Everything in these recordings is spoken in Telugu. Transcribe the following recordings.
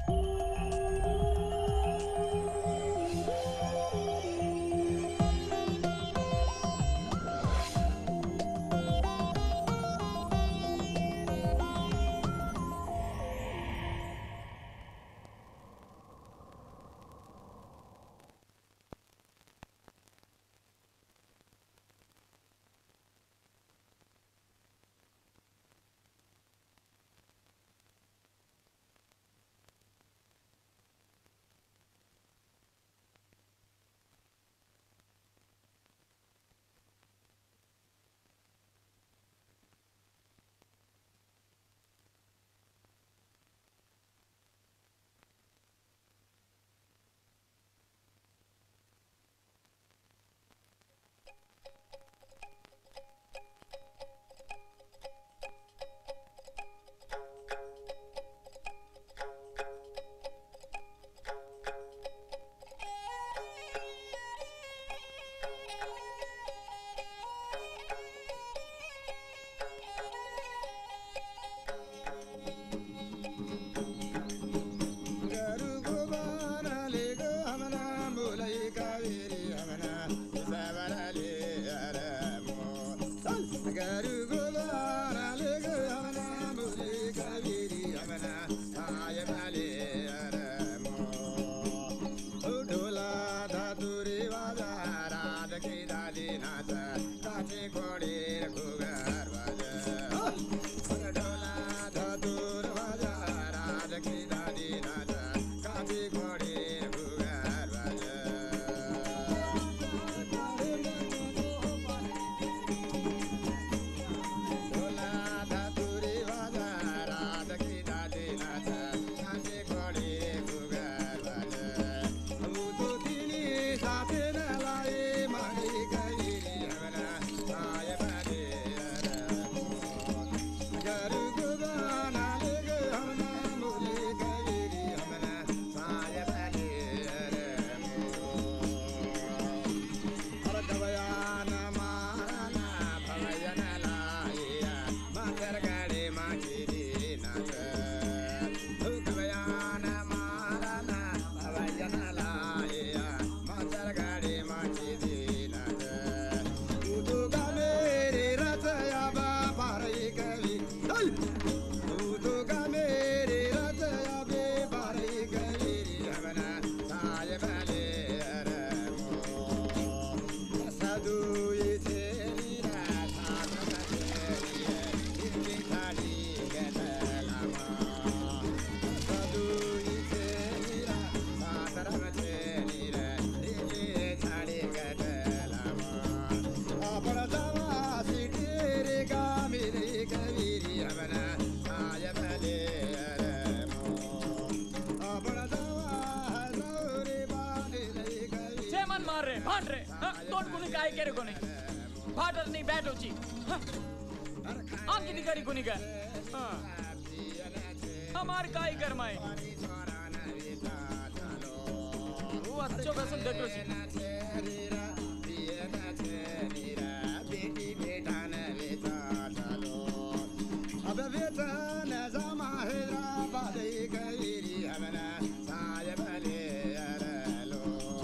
मन मार रहे भांड रहे हाँ, तोड़ कुणी काय केरे कोणी फाटर नाही बॅट होची हाँ, आम किती करी कुणी काय हाँ, हमार काय कर माय वो अच्छो बेसन देखो सी अब वेतन जमा हैदराबाद गईरी हमना साहेब ले अरलो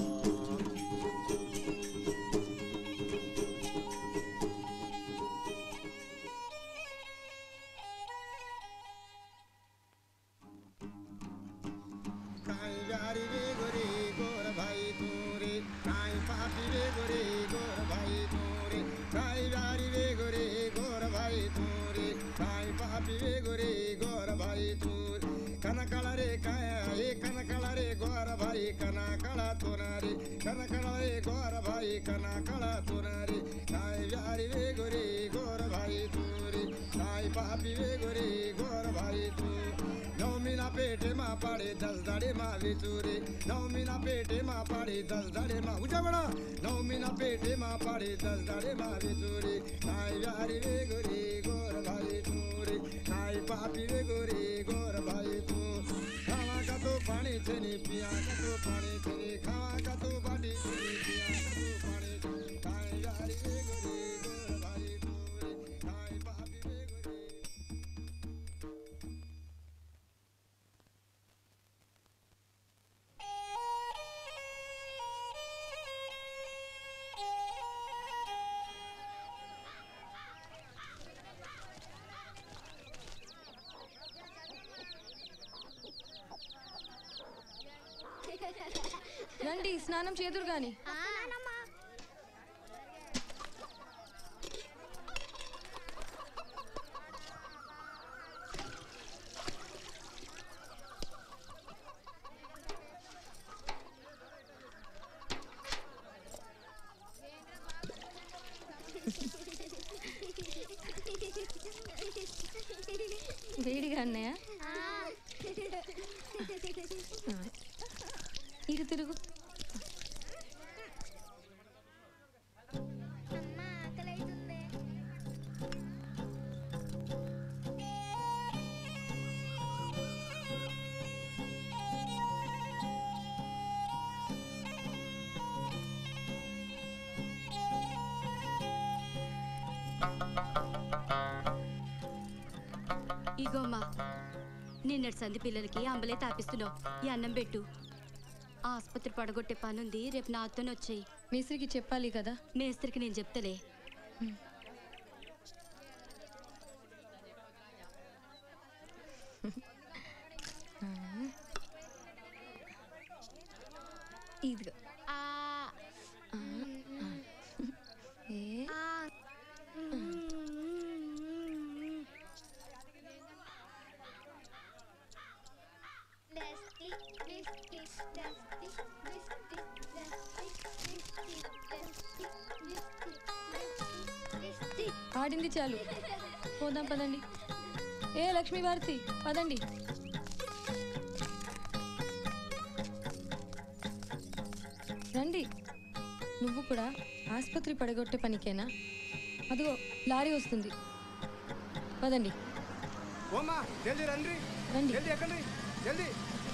काई गारी वे गोरी गोर भाई तोरे काई पापी वे गोरी गोर भाई तोरे काई गारी वे गोरी गोर भाई तोरे काई पापी वे गोरी गोर भाई तोरे ಕನಕಳ ರೇ ಕಾಯ ಏ ಕನಕಳ ರೇ ಗೋರ ಭಾಯಿ ಕನಕಳ ತೋನಾರಿ ಕನಕಳ ರೇ ಗೋರ ಭಾಯಿ ಕನಕಳ ತೋನಾರಿ ಕಾಯಿ ವ್ಯಾರಿ ವೇ ಗೊರಿ ಗೋರ ಭಾಯಿ ತೂರಿ ಕಾಯಿ ಪಾಪಿ ವೇ ಗೊರಿ ಗೋರ ಭಾಯಿ ತೂ નવમીના પેટેમાં પાડે દસ દાડેમાં વિચુરી નવમીના પેટેમાં પાડે દસ દાડેમાં ઉજાવડા નવમીના પેટેમાં પાડે દસ દાડેમાં વિચુરી કાય વ્યારી વે ગોરી ગોર ભાઈ ચૂરી કાય પાપી વે ગોરી ગોર ભાઈ તું ખાવા કાતો પાણી છે ને પિયા કાતો પાણી છે ને ખાવા કાતો બાટી છે ને પિયા કાતો પાણી છે ને કાય વ્યારી વે ગોરી ગોર ભાઈ ચૂરી કાય પાપી વે ગોરી వెళ్ళి స్నానం చేదురు గాని వేడిగా అన్నయ్య ఇటు తిరుగు ఇగోమ్మా నిన్నటి సంధి పిల్లలకి అంబలే తాపిస్తున్నావు ఈ అన్నం పెట్టు ఆ ఆసుపత్రి పడగొట్టే పనుంది రేపు నాతోనే వచ్చేయి మేస్త్రికి చెప్పాలి కదా మేస్త్రికి నేను చెప్తలే ఇదిగో ఏ ఆడింది చాలు పోదాం పదండి ఏ లక్ష్మీ భారతి పదండి రండి నువ్వు కూడా ఆసుపత్రి పడగొట్టే పనికేనా అదిగో లారీ వస్తుంది పదండి ఓమ్మా జల్దీ రండి రండి జల్దీ ఎక్కండి జల్దీ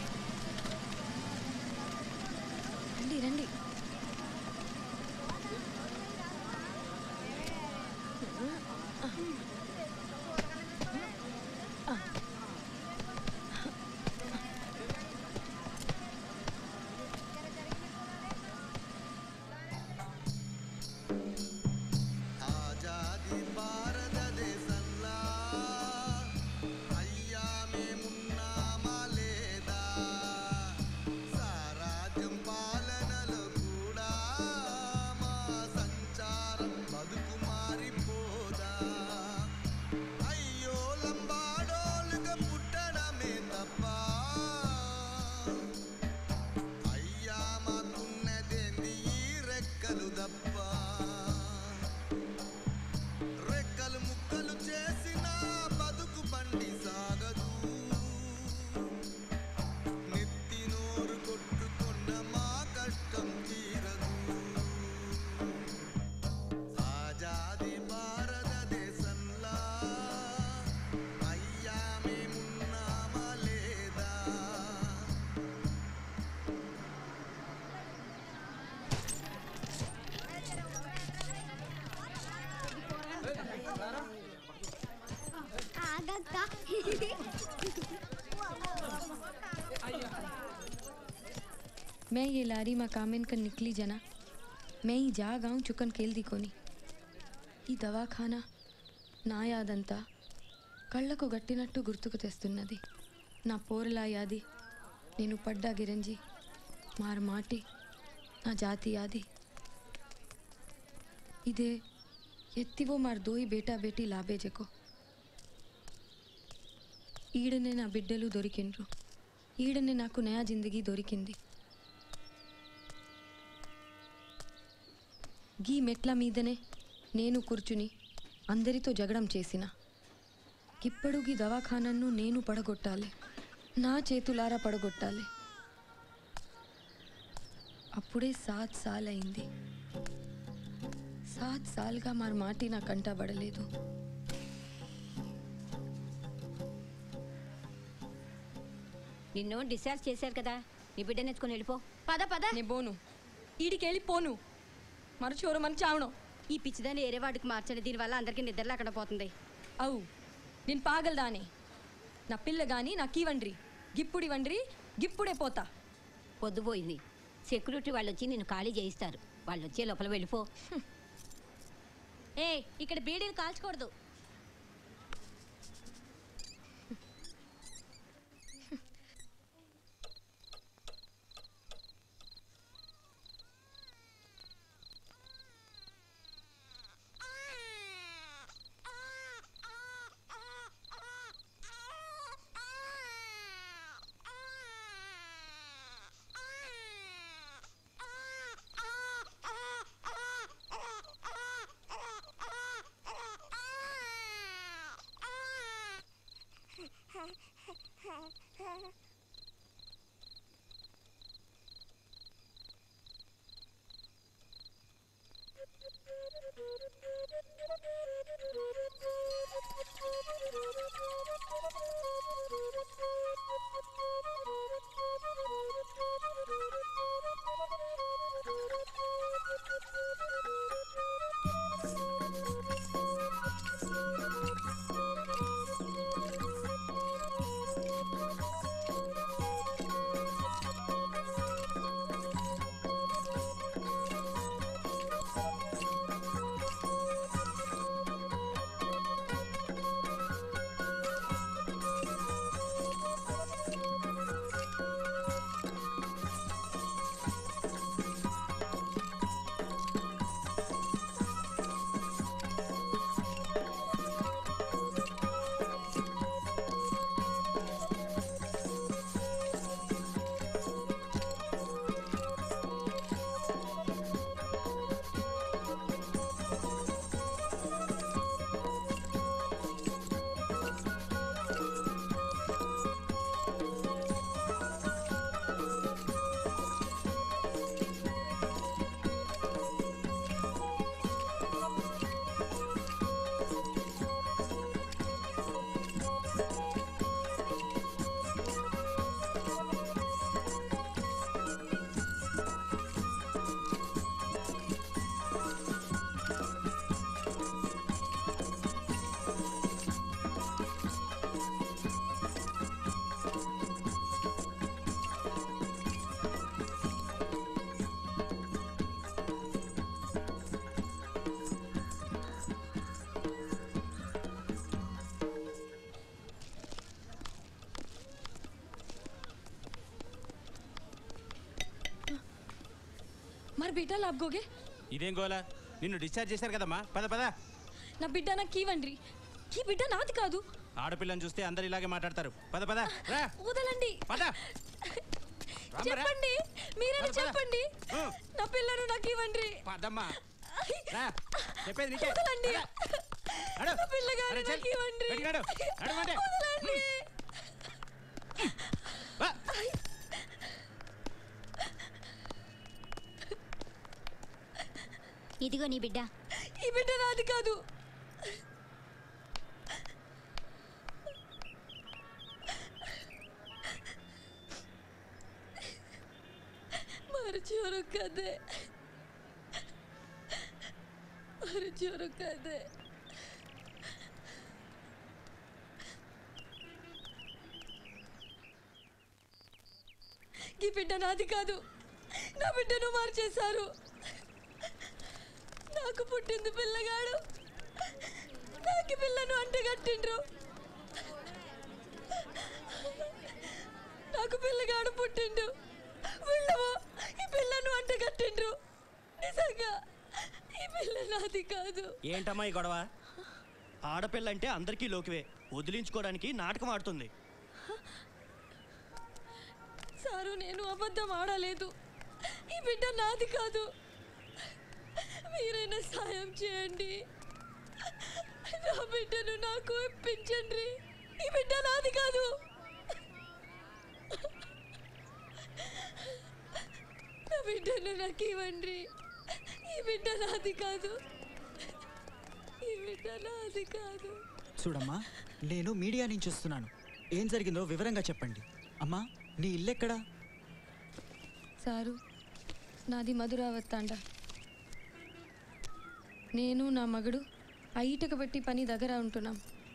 రండి రండి ఆజాది భారతదేశంలా అయ్యా మేమున్నామా లేదా సారాజ్యం పాలనలో కూడా మా సంచారం బతుకు మారిపోదా అయ్యో లంబాడోలుగా పుట్టడమే తప్ప అయ్యా మాకున్నదేంది ఈ రెక్కలు తప్ప రెక్కలు ముక్కలు చేసిన బతుకు బండి సాగదు నెత్తి నోరు కొట్టుకున్న మా కష్టం తీరదు ఆజాది భారతదేశంలా అయ్యా మేమున్నామా లేదా मैं ये लारी माँ कामेन कर निकली जना मैं ही जा गाऊं चुकन కేల్ది కొని ఈ దవాఖానా నా యాదంతా కళ్ళకు గట్టినట్టు గుర్తుకు తెస్తున్నది నా పోరలా యాది నేను పడ్డా గిరంజి మారు మాటి నా జాతి యాది ఇదే ఎత్తివో మారు దోయి బేటా బేటీ లాభేజెకో ఈడనే నా బిడ్డలు దొరికిండ్రు ఈడనే నాకు నయా జిందగీ దొరికింది గీ మెట్ల మీదనే నేను కూర్చుని అందరితో జగడం చేసిన ఇప్పుడు గీ దవాఖానను నేను పడగొట్టాలి నా చేతులారా పడగొట్టాలి అప్పుడే సాత్ సాల్ అయింది సాత్ సాల్గా మారు మాటి నా కంటబడలేదు నిన్ను డిశ్చార్జ్ చేశారు కదా నీ బిడ్డను ఎత్తుకొని వెళ్ళిపో పద పద నే బోను ఈడికెళ్ళి పోను మరచోరు మన చావను ఈ పిచ్చిదాన్ని ఏరే వాడికి మార్చండి దీనివల్ల అందరికీ నిద్ర లేకుండా పోతుంది అవు నేను పాగలదానే నా పిల్ల గాని నాకీవండ్రి గిప్పుడివండ్రి గిప్పుడే పోతా పొద్దుపోయింది సెక్యూరిటీ వాళ్ళు వచ్చి నిన్ను ఖాళీ చేయిస్తారు వాళ్ళు వచ్చే లోపల వెళ్ళిపో ఏ ఇక్కడ బీడీలు కాల్చకూడదు మరి బిడ్డ లాభగోగే ఇదేం గోలా నిన్ను డిశ్చార్జ్ చేశారు కదమ్మా పద పద నా బిడ్డ నాకు కీవండ్రి ఈ బిడ్డ నాది కాదు ఆడపిల్లని చూస్తే అందరు ఇలాగే మాట్లాడతారు పద పద రా వదలండి పద రామ్మరా. చెప్పండి మీరైనా పద, పద. చెప్పండి ఆ. నా పిల్లను నాకు ఇవ్వండి పదమ్మా రా చెప్పేది నీకే వదలండి పద. నడు. నా పిల్లగాడు అరే, చెల్. నాకు ఇవ్వండి బయటికి నడు. నడవండి. వదలండి వా. ఇదిగో నీ బిడ్డ ఈ బిడ్డ నాది కాదు మరచోరు కదే మరచోరు కదే ఈ బిడ్డ నాది కాదు నా బిడ్డను మార్చేశారు నాకు పుట్టింది పిల్లగాడు నాకు ఈ పిల్లను అంటగట్టిండ్రు నాకు పిల్లగాడు పుట్టిండు వీళ్ళము ఈ పిల్లను అంటగట్టిండ్రు నిజంగా ఈ పిల్ల నాది కాదు ఏంటమ్మా ఈ గొడవ ఆడపిల్లంటే అందరికీ లోకివే వదిలించుకోవడానికి నాటకం ఆడుతుంది సారు నేను అబద్ధం ఆడలేదు ఈ బిడ్డ నాది కాదు మీరైనా సాయం చేయండి నా బిడ్డను నాకు ఇప్పించండి ఈ బిడ్డ నాది కాదు నా బిడ్డను నాకు ఇవ్వండి ఈ బిడ్డ నాది కాదు ఈ బిడ్డ నాది కాదు చూడమ్మా నేను మీడియా నుంచి వస్తున్నాను ఏం జరిగిందో వివరంగా చెప్పండి అమ్మా నీ ఇల్లెక్కడా సారు నాది మధురావత్తాండ నేను నా మగడు ఆ ఈటక పెట్టి పని దగ్గర ఉంటున్నాం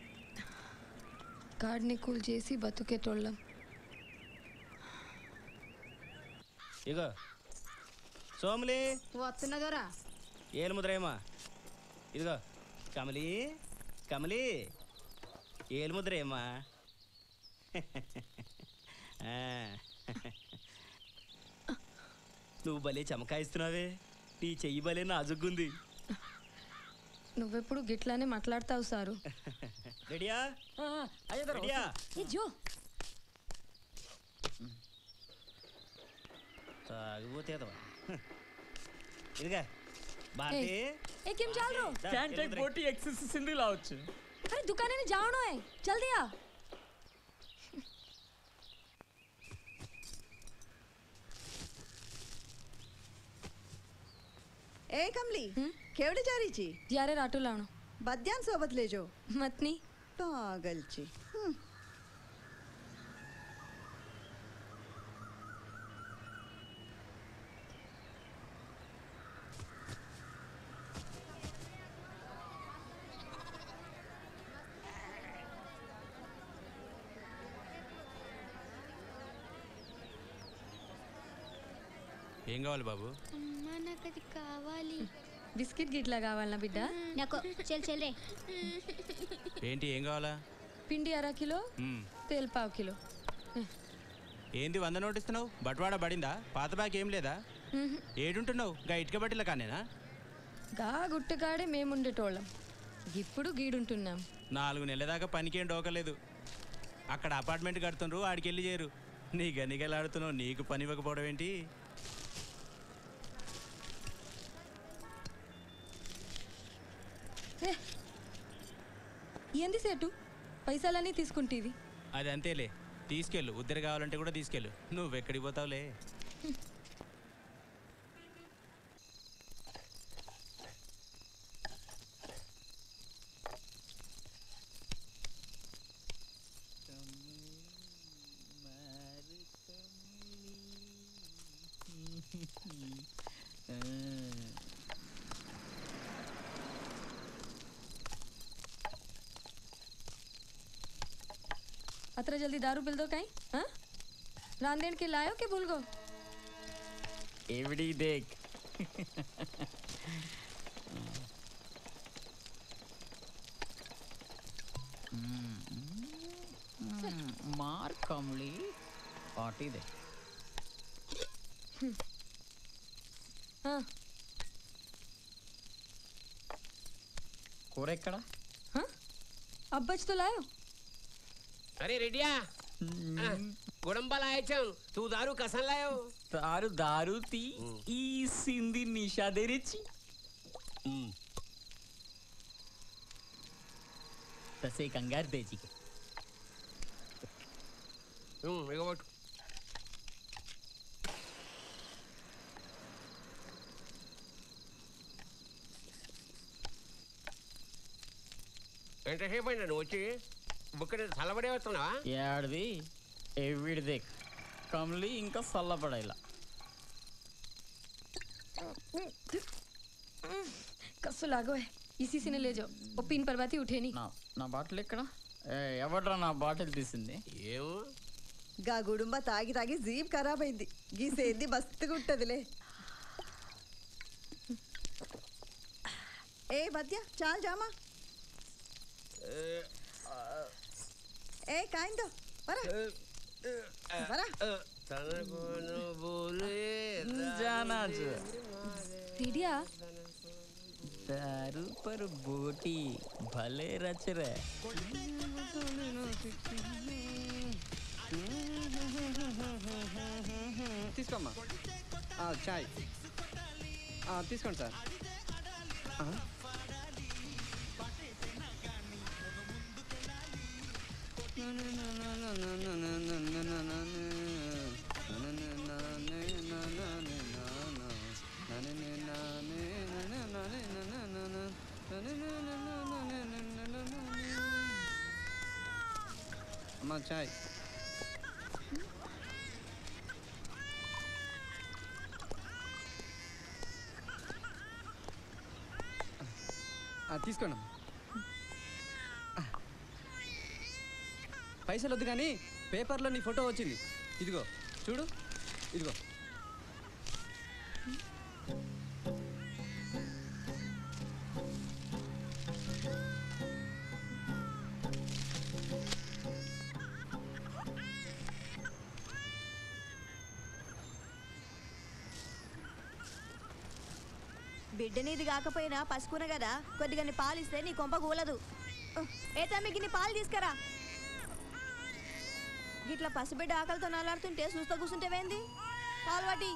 గాడిని కూల్ చేసి బతుకేటోళ్ళం ఇగో సోములి వస్తున్నదోరా ఏలు ముద్రేమా ఇదిగో కమలి కమలి ఏలు ముద్రేమా ఆ. నువ్వు భలే చమకాయిస్తున్నావే నీ చెయ్యి భలే నాజుగ్గుంది నువ్వెప్పుడు గిట్లానే మాట్లాడతావు సారు రెడీయా అయ్యగారు రెడీయా ఏ జో తాగిపోతే అదవా. ఇదిగా భారతి ఏ કેમ ચાલ રહો దా, క్యాన్ ఏలు టేక్ ముద్రే. బోటీ ఎక్సెస్ సింధు లావచ్చు અરે દુકાને ને જવાનો હે જલ્દી આ એ કમલી કેવડે જારી છી જ્યારે રાટો લાવણો બદ્યાન સોબત લેજો મતની પાગલ છી હમ. ఏం కావాలి బాబు అమ్మా నాకు అది కావాలి బిస్కెట్ గిట్లా కావాలనా బిడ్డ నాకు చెల్ చెల్లే ఏంటి ఏం కావాలా పిండి అర కిలో మ్మ్. తేల్ పావు కిలో ఏంది వంద నోటు ఇస్తున్నావు బట్వాడ పడిందా పాత బ్యాగ్ ఏం లేదా మ్మ్. ఏడుంటున్నావు గా ఇటుక బట్టిల కానేనా గా గుట్టకాడే మేముండేటోళ్ళం ఇప్పుడు గీడుంటున్నాం నాలుగు నెలల దాకా పనికేం డోకలేదు అక్కడ అపార్ట్మెంట్ కడుతుండ్రు ఆడికి వెళ్ళి చేరు నీ గనిగలాడుతున్నావు నీకు పని ఇవ్వకపోవడం ఏంటి ఏ, ఏంది సేటు పైసలన్నీ తీసుకుంటేవి అది అంతేలే తీసుకెళ్ళు ఉద్దరు కావాలంటే కూడా తీసుకెళ్ళు నువ్వు ఎక్కడికి పోతావులే अतरा जल्दी दारू पिल दो कहीं हाँ रांदेन के लायो के भूल गो एवडी देख मार कमली पार्टी दे हाँ కూర ఎక్కడ हाँ अब बच तो लायो अरे रेडिया गुड़म्बा लाए चल तू दारू कसन लायो दारू दारू ती ఈ సింధి నిషా తెరిచి तसे कंगार द्यायची का हम्म, इगो बट ఎంతసేపు అయినా నువ్వు వచ్చి బుక్ చల్లబడే వస్తున్నావా ఏడది ఎవిడిదే కమలి ఇంకా చల్లపడాయిలా कस्सो लागो है इसी से ने ले जाओ वो पिन परवाती उठे नहीं నా నా బాటిల్ ఎక్కడ ఏ, ఎవడ్రా నా బాటిల్ తీసింది ఏమో గా గుడుంబ తాగి తాగి జీప్ ఖరాబ్ అయింది గీసేంది మస్తుగా ఉంటదిలే ఏ మధ్య చాలు జామా ఏ కాయిందో వరా వరా తనకు నువ్వులే जाना जो रेडिया दारू पर बोटी भले रच रहे తీసుకోమ్మా ఆ, చాయ్ ఆ, తీసుకోండి సార్ ఆ. అమ్మా చాయ్ ఆ, తీసుకోండి పైసలు వద్దు కానీ పేపర్లో నీ ఫోటో వచ్చింది ఇదిగో చూడు ఇదిగో బిడ్డ నీది కాకపోయినా పసుకున కదా కొద్దిగా పాలు ఇస్తే నీ కొంప కూలదు ఏ తమ్మికి నీ పాలు తీసుకురా గిట్లా పసిబిడ్డ ఆకలితో నలాడుతుంటే చూస్తా కూర్చుంటేవేంది పాలు వాటి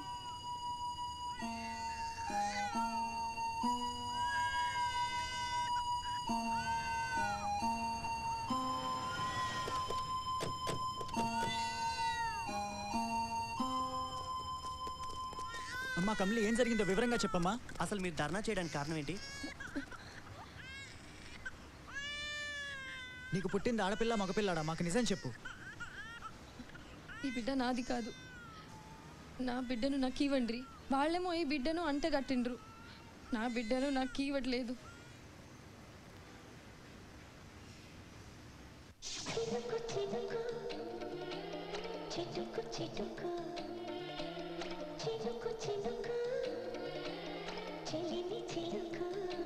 అమ్మా కమలి ఏం జరిగిందో వివరంగా చెప్పమ్మా అసలు మీరు ధర్నా చేయడానికి కారణం ఏంటి నీకు పుట్టింది ఆడపిల్ల మగపిల్లాడా మాకు నిజం చెప్పు ఈ బిడ్డ నాది కాదు నా బిడ్డను నాకు ఇవ్వండి వాళ్ళేమో ఈ బిడ్డను అంటగట్టిండ్రు నా బిడ్డను నాకు ఇవ్వట్లేదు చిటుకు చిటుకు చిటుకు చిటుకు చెలిమి చిలుకు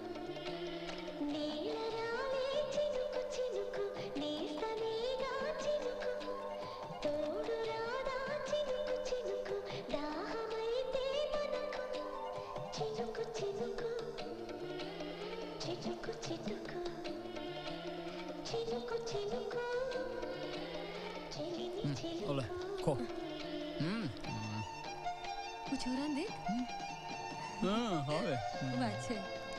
నీల రావే చినుకు చినుకు నేస్తనేగా చినుకు తోడు రాదా చినుకు చినుకు దాహమైతే మనకు చినుకు చినుకు చిటుకు చిటుకు చినుకు చినుకు చెలిమి చిలుకు ओले खो हम्म कुछ हो रहा है देख हाँ होवे वो अच्छे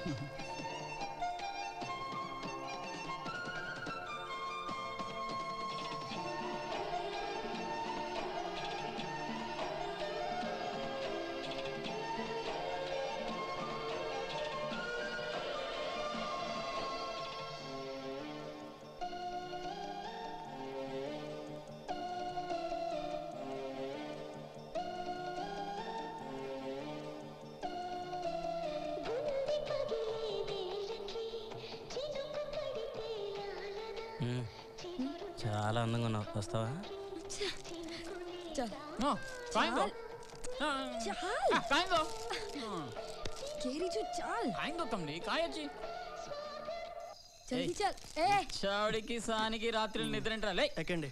గుండె పగిలే వేళకి చినుకు పడితే లాలన చాలా అందంగా ఉన్నావు వస్తావా चल हाँ खाएंगे चल हाँ खाएंगे केरी जो चल खाएंगे कमली खाए जी जल्दी चल ए చావుడికి సానికి రాత్రులు నిద్రంటరా లే ఎక్కండి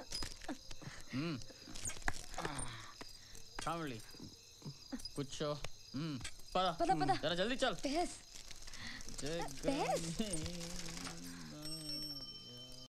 కామలి కూర్చో మ్మ్. పద పద, పద. జరా జల్దీ చల్ बेस జగ- बेस